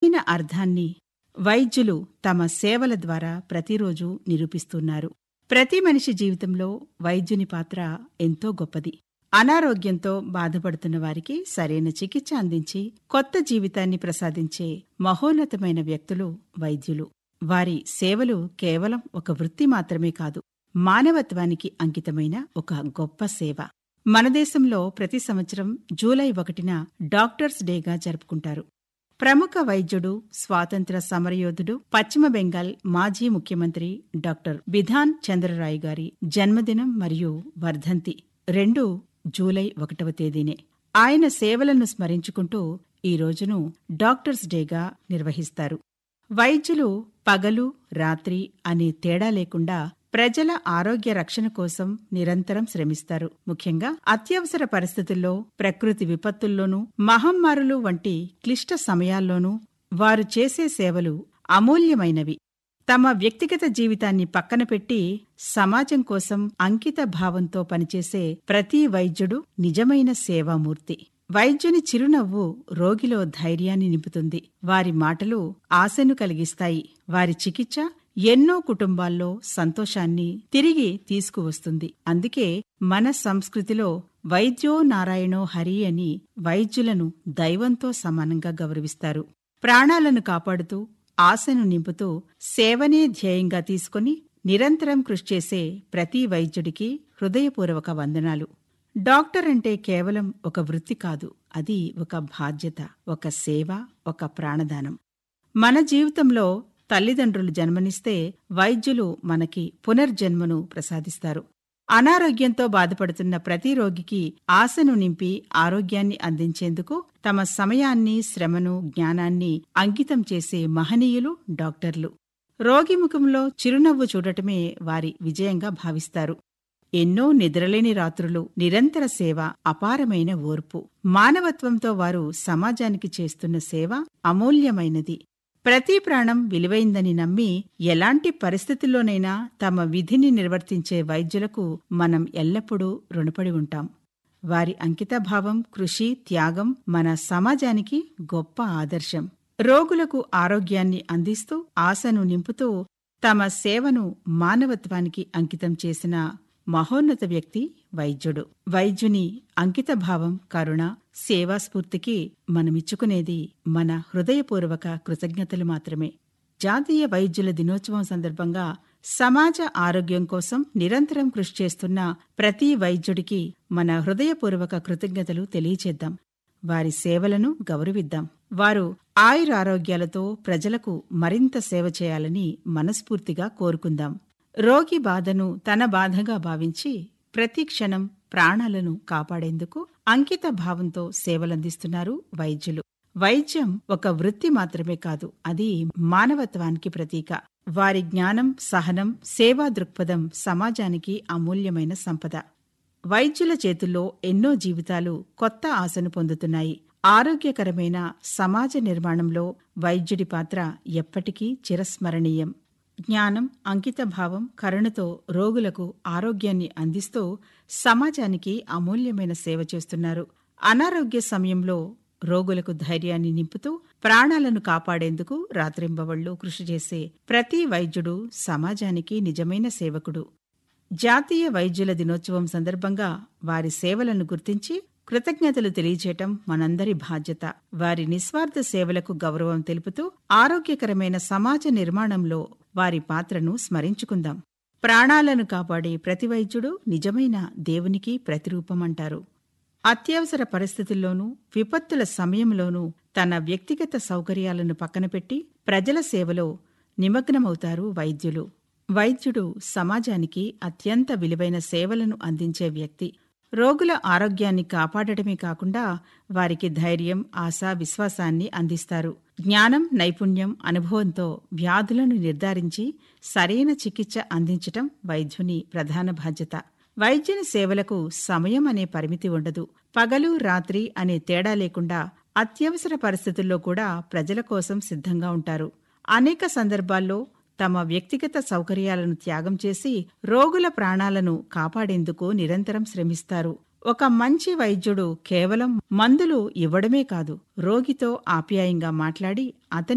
నమ్మిన అర్థాన్ని వైద్యులు తమ సేవల ద్వారా ప్రతిరోజు నిరూపిస్తున్నారు ప్రతి మనిషి జీవితంలో వైద్యుని పాత్ర ఎంతో గొప్పది అనారోగ్యంతో బాధపడుతున్న వారికి సరైన చికిత్స అందించి కొత్త జీవితాన్ని ప్రసాదించే మహోన్నతమైన వ్యక్తులు వైద్యులు వారి సేవలు కేవలం ఒక వృత్తి మాత్రమే కాదు మానవత్వానికి అంకితమైన ఒక గొప్ప సేవ మన దేశంలో ప్రతి సంవత్సరం జూలై ఒకటిన డాక్టర్స్ డేగా జరుపుకుంటారు ప్రముఖ వైద్యుడు స్వాతంత్ర సమరయోధుడు పశ్చిమ బెంగాల్ మాజీ ముఖ్యమంత్రి డాక్టర్ బిధాన్ చంద్రరాయ్ గారి జన్మదినం మరియు వర్ధంతి రెండు జూలై ఒకటవ తేదీనే ఆయన సేవలను స్మరించుకుంటూ ఈ రోజును డాక్టర్స్ డేగా నిర్వహిస్తారు వైద్యులు పగలు రాత్రి అనే తేడా లేకుండా ప్రజల ఆరోగ్య రక్షణ కోసం నిరంతరం శ్రమిస్తారు ముఖ్యంగా అత్యవసర పరిస్థితుల్లో ప్రకృతి విపత్తుల్లోనూ మహమ్మారులు వంటి క్లిష్ట సమయాల్లోనూ వారు చేసే సేవలు అమూల్యమైనవి తమ వ్యక్తిగత జీవితాన్ని పక్కన పెట్టి సమాజం కోసం అంకిత భావంతో పనిచేసే ప్రతి వైద్యుడు నిజమైన సేవామూర్తి వైద్యుని చిరునవ్వు రోగిలో ధైర్యాన్ని నింపుతుంది వారి మాటలు ఆశను కలిగిస్తాయి వారి చికిత్స ఎన్నో కుటుంబాల్లో సంతోషాన్ని తిరిగి తీసుకువస్తుంది అందుకే మన సంస్కృతిలో వైద్యో నారాయణో హరి అని వైద్యులను దైవంతో సమానంగా గౌరవిస్తారు ప్రాణాలను కాపాడుతూ ఆశను నింపుతూ సేవనే ధ్యేయంగా తీసుకుని నిరంతరం కృషి చేసే ప్రతి వైద్యుడికి హృదయపూర్వక వందనాలు డాక్టర్ అంటే కేవలం ఒక వృత్తి కాదు అది ఒక బాధ్యత ఒక సేవ ఒక ప్రాణదానం మన జీవితంలో తల్లిదండ్రులు జన్మనిస్తే వైద్యులు మనకి పునర్జన్మను ప్రసాదిస్తారు అనారోగ్యంతో బాధపడుతున్న ప్రతి రోగికి ఆశను నింపి ఆరోగ్యాన్ని అందించేందుకు తమ సమయాన్ని శ్రమను జ్ఞానాన్ని అంకితం చేసే మహనీయులు డాక్టర్లు రోగి ముఖంలో చిరునవ్వు చూడటమే వారి విజయంగా భావిస్తారు ఎన్నో నిద్రలేని రాత్రులు నిరంతర సేవ అపారమైన ఓర్పు మానవత్వంతో వారు సమాజానికి చేస్తున్న సేవ అమూల్యమైనది ప్రతి ప్రాణం విలువైందని నమ్మి ఎలాంటి పరిస్థితుల్లోనైనా తమ విధిని నిర్వర్తించే వైద్యులకు మనం ఎల్లప్పుడూ రుణపడి ఉంటాం వారి అంకితభావం కృషి త్యాగం మన సమాజానికి గొప్ప ఆదర్శం రోగులకు ఆరోగ్యాన్ని అందిస్తూ ఆశను నింపుతూ తమ సేవను మానవత్వానికి అంకితం చేసిన మహోన్నత వ్యక్తి వైద్యుడు వైద్యుని అంకితభావం కరుణ సేవాస్ఫూర్తికి మనమిచ్చుకునేది మన హృదయపూర్వక కృతజ్ఞతలు మాత్రమే జాతీయ వైద్యుల దినోత్సవం సందర్భంగా సమాజ ఆరోగ్యం కోసం నిరంతరం కృషి చేస్తున్న ప్రతి వైద్యుడికి మన హృదయపూర్వక కృతజ్ఞతలు తెలియచేద్దాం వారి సేవలను గౌరవిద్దాం వారు ఆయురారోగ్యాలతో ప్రజలకు మరింత సేవ చేయాలని మనస్ఫూర్తిగా కోరుకుందాం రోగి బాధను తన బాధగా భావించి ప్రతి క్షణం ప్రాణాలను కాపాడేందుకు అంకిత భావంతో సేవలందిస్తున్నారు వైద్యులు వైద్యం ఒక వృత్తి మాత్రమే కాదు అది మానవత్వానికి ప్రతీక వారి జ్ఞానం సహనం సేవా దృక్పథం సమాజానికి అమూల్యమైన సంపద వైద్యుల చేతుల్లో ఎన్నో జీవితాలు కొత్త ఆశను పొందుతున్నాయి ఆరోగ్యకరమైన సమాజ నిర్మాణంలో వైద్యుడి పాత్ర ఎప్పటికీ చిరస్మరణీయం జ్ఞానం అంకితభావం కరుణతో రోగులకు ఆరోగ్యాన్ని అందిస్తూ సమాజానికి అమూల్యమైన సేవ చేస్తున్నారు అనారోగ్య సమయంలో రోగులకు ధైర్యాన్ని నింపుతూ ప్రాణాలను కాపాడేందుకు రాత్రింబవళ్లు కృషి చేసే ప్రతి వైద్యుడు సమాజానికి నిజమైన సేవకుడు జాతీయ వైద్యుల దినోత్సవం సందర్భంగా వారి సేవలను గుర్తించి కృతజ్ఞతలు తెలియచేయటం మనందరి బాధ్యత వారి నిస్వార్థ సేవలకు గౌరవం తెలుపుతూ ఆరోగ్యకరమైన సమాజ నిర్మాణంలో వారి పాత్రను స్మరించుకుందాం ప్రాణాలను కాపాడే ప్రతి వైద్యుడు నిజమైన దేవునికి ప్రతిరూపమంటారు అత్యవసర పరిస్థితుల్లోనూ విపత్తుల సమయంలోనూ తన వ్యక్తిగత సౌకర్యాలను పక్కనపెట్టి ప్రజల సేవలో నిమగ్నమవుతారు వైద్యులు వైద్యుడు సమాజానికి అత్యంత విలువైన సేవలను అందించే వ్యక్తి రోగుల ఆరోగ్యాన్ని కాపాడటమే కాకుండా వారికి ధైర్యం ఆశ విశ్వాసాన్ని అందిస్తారు జ్ఞానం నైపుణ్యం అనుభవంతో వ్యాధులను నిర్ధారించి సరైన చికిత్స అందించటం వైద్యుని ప్రధాన బాధ్యత వైద్యుని సేవలకు సమయం అనే పరిమితి ఉండదు పగలు రాత్రి అనే తేడా లేకుండా అత్యవసర పరిస్థితుల్లో కూడా ప్రజల కోసం సిద్ధంగా ఉంటారు అనేక సందర్భాల్లో తమ వ్యక్తిగత సౌకర్యాలను త్యాగం చేసి రోగుల ప్రాణాలను కాపాడేందుకు నిరంతరం శ్రమిస్తారు ఒక మంచి వైద్యుడు కేవలం మందులు ఇవ్వడమే కాదు రోగితో ఆప్యాయంగా మాట్లాడి అతని